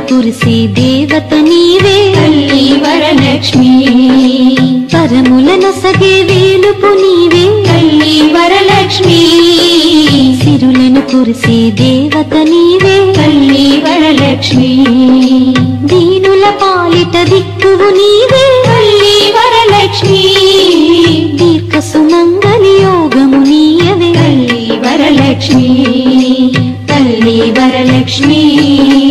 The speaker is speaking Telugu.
కురిసే దేవత నీవే తల్లి వరలక్ష్మి పరములనొసగే వేలుపు నీవే తల్లి వరలక్ష్మి సిరులను కురిసే దేవత నీవే తల్లి వరలక్ష్మి దీనుల పాలిట దిక్కువు నీవే తల్లి వరలక్ష్మి దీర్ఘ సుమంగళి యోగము నీయవే తల్లి వరలక్ష్మి తల్లి వరలక్ష్మి